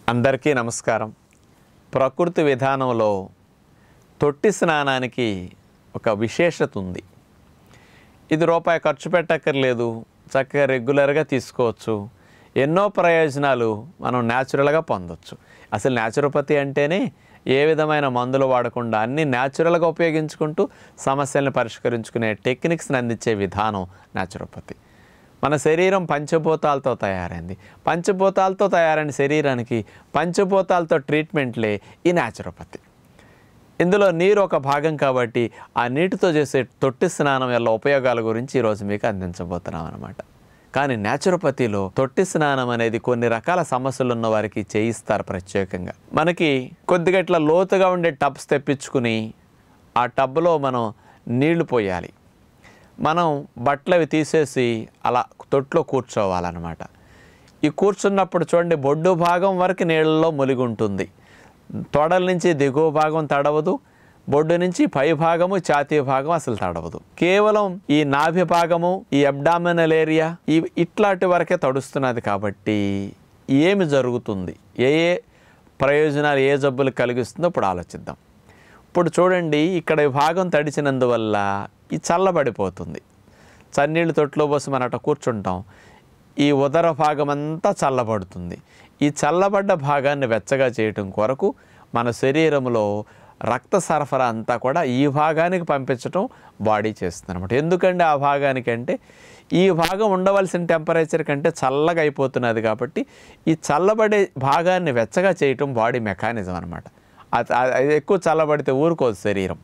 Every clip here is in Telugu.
అందరికీ నమస్కారం ప్రకృతి విధానంలో తొట్టి స్నానానికి ఒక విశేషత ఉంది ఇది రూపాయి ఖర్చు పెట్టక్కర్లేదు చక్కగా రెగ్యులర్గా తీసుకోవచ్చు ఎన్నో ప్రయోజనాలు మనం న్యాచురల్గా పొందొచ్చు అసలు న్యాచురోపతి అంటేనే ఏ విధమైన మందులు వాడకుండా అన్ని న్యాచురల్గా ఉపయోగించుకుంటూ సమస్యల్ని పరిష్కరించుకునే టెక్నిక్స్ని అందించే విధానం న్యాచురోపతి మన శరీరం పంచభూతాలతో తయారైంది పంచభూతాలతో తయారైన శరీరానికి పంచభూతాలతో ట్రీట్మెంట్లే ఈ న్యాచురోపతి ఇందులో నీరు ఒక భాగం కాబట్టి ఆ నీటితో చేసే తొట్టి స్నానం వల్ల ఉపయోగాల గురించి ఈరోజు మీకు అందించబోతున్నాం అనమాట కానీ న్యాచురోపతిలో తొట్టి స్నానం అనేది కొన్ని రకాల సమస్యలు ఉన్న వారికి చేయిస్తారు ప్రత్యేకంగా మనకి కొద్దిగా ఇట్లా లోతుగా ఉండే టబ్స్ తెప్పించుకుని ఆ టబ్లో మనం నీళ్లు పోయాలి మనం బట్టలు అవి తీసేసి అలా తొట్లో కూర్చోవాలన్నమాట ఈ కూర్చున్నప్పుడు చూడండి బొడ్డు భాగం వరకు నీళ్ళలో మునిగి ఉంటుంది తొడల నుంచి దిగువ భాగం తడవదు బొడ్డు నుంచి పై భాగము ఛాతీ భాగం అసలు తడవదు కేవలం ఈ నాభి భాగము ఈ అబ్డామినల్ ఏరియా ఈ ఇట్లాంటి వరకే తడుస్తున్నది కాబట్టి ఏమి జరుగుతుంది ఏ ఏ ప్రయోజనాలు ఏ జబ్బులు కలిగిస్తుందో ఇప్పుడు ఆలోచిద్దాం ఇప్పుడు చూడండి ఇక్కడ ఈ భాగం తడిచినందువల్ల ఈ చల్లబడిపోతుంది చన్నీళ్ళు తొట్లో పోసి మనం అట్ట కూర్చుంటాం ఈ ఉదర భాగం అంతా చల్లబడుతుంది ఈ చల్లబడ్డ భాగాన్ని వెచ్చగా చేయటం కొరకు మన శరీరంలో రక్త సరఫరా అంతా కూడా ఈ భాగానికి పంపించడం బాడీ చేస్తుంది అనమాట ఎందుకంటే ఆ భాగానికి అంటే ఈ భాగం ఉండవలసిన టెంపరేచర్ కంటే చల్లగా అయిపోతున్నది కాబట్టి ఈ చల్లబడే భాగాన్ని వెచ్చగా చేయటం బాడీ మెకానిజం అనమాట అది ఎక్కువ చల్లబడితే ఊరుకోదు శరీరం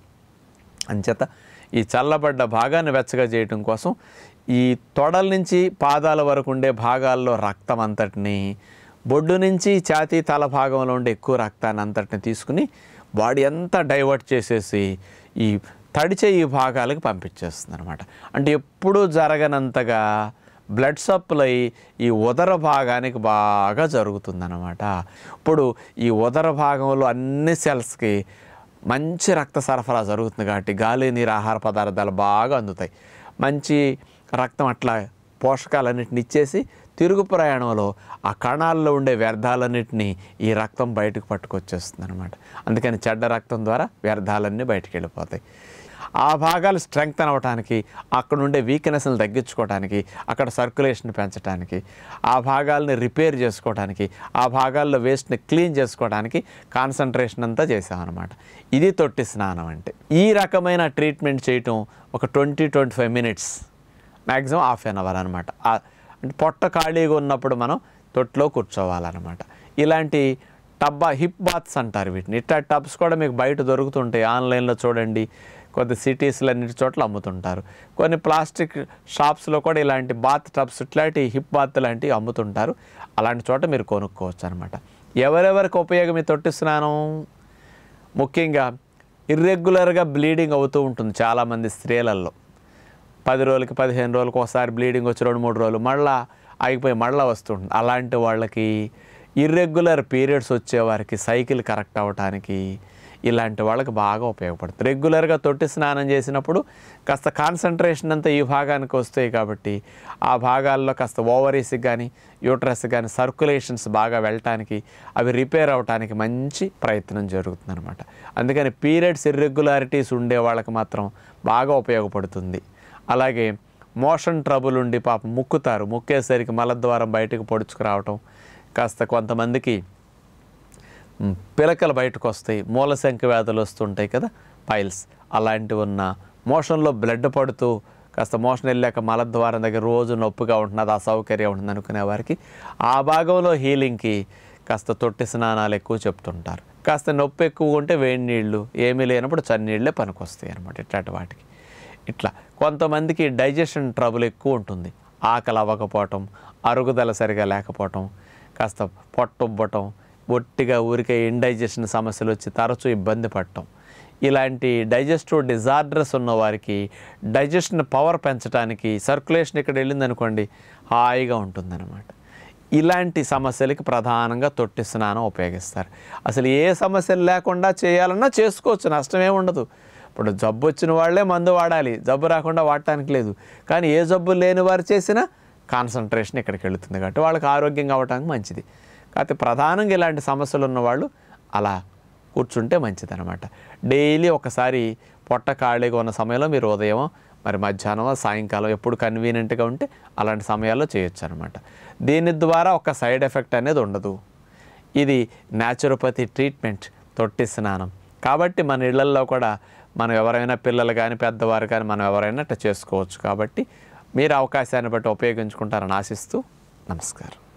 అంచేత ఈ చల్లబడ్డ భాగాన్ని వెచ్చగా చేయటం కోసం ఈ తొడల నుంచి పాదాల వరకు ఉండే భాగాల్లో రక్తం అంతటిని బొడ్డు నుంచి ఛాతీ తల భాగంలో ఉండే ఎక్కువ రక్తాన్ని అంతటిని తీసుకుని బాడీ అంతా డైవర్ట్ చేసేసి ఈ తడిచే ఈ భాగాలకు పంపించేస్తుంది అనమాట అంటే ఎప్పుడూ జరగనంతగా బ్లడ్ సప్లై ఈ ఉదర భాగానికి బాగా జరుగుతుందన్నమాట ఇప్పుడు ఈ ఉదర భాగంలో అన్ని సెల్స్కి మంచి రక్త సరఫరా జరుగుతుంది కాబట్టి గాలి నీరు ఆహార పదార్థాలు బాగా అందుతాయి మంచి రక్తం అట్లా పోషకాలన్నిటిని ఇచ్చేసి తిరుగు ప్రయాణంలో ఆ కణాల్లో ఉండే వ్యర్థాలన్నింటినీ ఈ రక్తం బయటకు పట్టుకొచ్చేస్తుంది అనమాట అందుకని చెడ్డ రక్తం ద్వారా వ్యర్థాలన్నీ బయటికి వెళ్ళిపోతాయి ఆ భాగాలు స్ట్రెంగ్త్ అవ్వటానికి అక్కడ ఉండే వీక్నెస్ని తగ్గించుకోవడానికి అక్కడ సర్క్యులేషన్ పెంచడానికి ఆ భాగాలని రిపేర్ చేసుకోవడానికి ఆ భాగాల్లో వేస్ట్ని క్లీన్ చేసుకోవడానికి కాన్సన్ట్రేషన్ అంతా చేసామన్నమాట ఇది తొట్టి స్నానం అంటే ఈ రకమైన ట్రీట్మెంట్ చేయటం ఒక twenty twenty five minutes maximum half an hour అనమాట అంటే పొట్ట ఖాళీగా ఉన్నప్పుడు మనం తొట్లో కూర్చోవాలన్నమాట ఇలాంటి టబ్బా హిప్ బాత్స్ అంటారు వీటిని ఇట్లా టబ్స్ కూడా మీకు బయట దొరుకుతుంటాయి ఆన్లైన్లో చూడండి కొద్ది సిటీస్లో అన్నిటి చోట్ల అమ్ముతుంటారు కొన్ని ప్లాస్టిక్ షాప్స్లో కూడా ఇలాంటి బాత్ టబ్స్ ఇట్లాంటి హిప్ బాత్ లాంటివి అమ్ముతుంటారు అలాంటి చోట మీరు కొనుక్కోవచ్చు అనమాట ఎవరెవరికి ఉపయోగం ఈ తొట్టి స్నానం ముఖ్యంగా ఇర్రెగ్యులర్గా బ్లీడింగ్ అవుతూ ఉంటుంది చాలామంది స్త్రీలలో పది రోజులకి పదిహేను రోజులకి ఒకసారి బ్లీడింగ్ వచ్చి రెండు మూడు రోజులు మళ్ళా ఆగిపోయి మళ్ళీ వస్తుంటుంది అలాంటి వాళ్ళకి ఇర్రెగ్యులర్ పీరియడ్స్ వచ్చేవారికి సైకిల్ కరెక్ట్ అవ్వటానికి ఇలాంటి వాళ్ళకి బాగా ఉపయోగపడుతుంది రెగ్యులర్గా తొట్టి స్నానం చేసినప్పుడు కాస్త కాన్సన్ట్రేషన్ అంతా ఈ భాగానికి వస్తాయి కాబట్టి ఆ భాగాల్లో కాస్త ఓవరీస్కి కానీ యూట్రస్ కానీ సర్క్యులేషన్స్ బాగా వెళ్ళటానికి అవి రిపేర్ అవటానికి మంచి ప్రయత్నం జరుగుతుంది అనమాట అందుకని పీరియడ్స్ ఇర్రెగ్యులారిటీస్ ఉండే వాళ్ళకి మాత్రం బాగా ఉపయోగపడుతుంది అలాగే మోషన్ ట్రబుల్ ఉండి పాపం ముక్కుతారు ముక్కేసరికి మలద్వారం బయటకు పొడుచుకురావటం కాస్త కొంతమందికి మ్, పిలకలు బయటకు వస్తాయి మూలశంక వ్యాధులు వస్తుంటాయి కదా పైల్స్ అలాంటివి ఉన్న మోషన్లో బ్లడ్ పడుతూ కాస్త మోషన్ వెళ్ళాక మలద్వారం దగ్గర రోజు నొప్పిగా ఉంటున్నది అసౌకర్యం ఉంటుంది అనుకునే వారికి ఆ భాగంలో హీలింగ్కి కాస్త తొట్టి స్నానాలు ఎక్కువ చెప్తుంటారు కాస్త నొప్పి ఎక్కువ ఉంటే వేడి నీళ్ళు ఏమీ లేనప్పుడు చన్నీళ్ళే పనికొస్తాయి అనమాట ఇట్లాంటి వాటికి ఇట్లా కొంతమందికి డైజెషన్ ట్రబుల్ ఎక్కువ ఉంటుంది ఆకలి అవ్వకపోవటం అరుగుదల సరిగా లేకపోవటం కాస్త పొట్టుబ్బటం ఒట్టిగా ఊరికే ఇండైజెషన్ సమస్యలు వచ్చి తరచూ ఇబ్బంది పడటం ఇలాంటి డైజెస్టివ్ డిజార్డర్స్ ఉన్న వారికి డైజెషన్ పవర్ పెంచడానికి సర్క్యులేషన్ ఇక్కడ వెళ్ళిందనుకోండి హాయిగా ఉంటుందన్నమాట ఇలాంటి సమస్యలకి ప్రధానంగా తొట్టి స్నానం ఉపయోగిస్తారు అసలు ఏ సమస్యలు లేకుండా చేయాలన్నా చేసుకోవచ్చు నష్టమే ఉండదు ఇప్పుడు జబ్బు వచ్చిన వాళ్ళే మందు వాడాలి జబ్బు రాకుండా వాడటానికి లేదు కానీ ఏ జబ్బు లేని వారు చేసినా కాన్సన్ట్రేషన్ ఇక్కడికి వెళుతుంది కాబట్టి వాళ్ళకి ఆరోగ్యంగా అవ్వటానికి మంచిది కాకపోతే ప్రధానంగా ఇలాంటి సమస్యలు ఉన్నవాళ్ళు అలా కూర్చుంటే మంచిదన్నమాట డైలీ ఒకసారి పొట్ట ఖాళీగా ఉన్న సమయంలో మీరు ఉదయం మరి మధ్యాహ్నం సాయంకాలం ఎప్పుడు కన్వీనియంట్గా ఉంటే అలాంటి సమయాల్లో చేయొచ్చు అనమాట దీని ద్వారా ఒక సైడ్ ఎఫెక్ట్ అనేది ఉండదు ఇది న్యాచురోపతి ట్రీట్మెంట్ తొట్టి స్నానం కాబట్టి మన ఇళ్లల్లో కూడా మనం ఎవరైనా పిల్లలు కానీ పెద్దవారు కానీ మనం ఎవరైనా అట్లా చేసుకోవచ్చు కాబట్టి మీరు అవకాశాన్ని బట్టి ఉపయోగించుకుంటారని ఆశిస్తూ నమస్కారం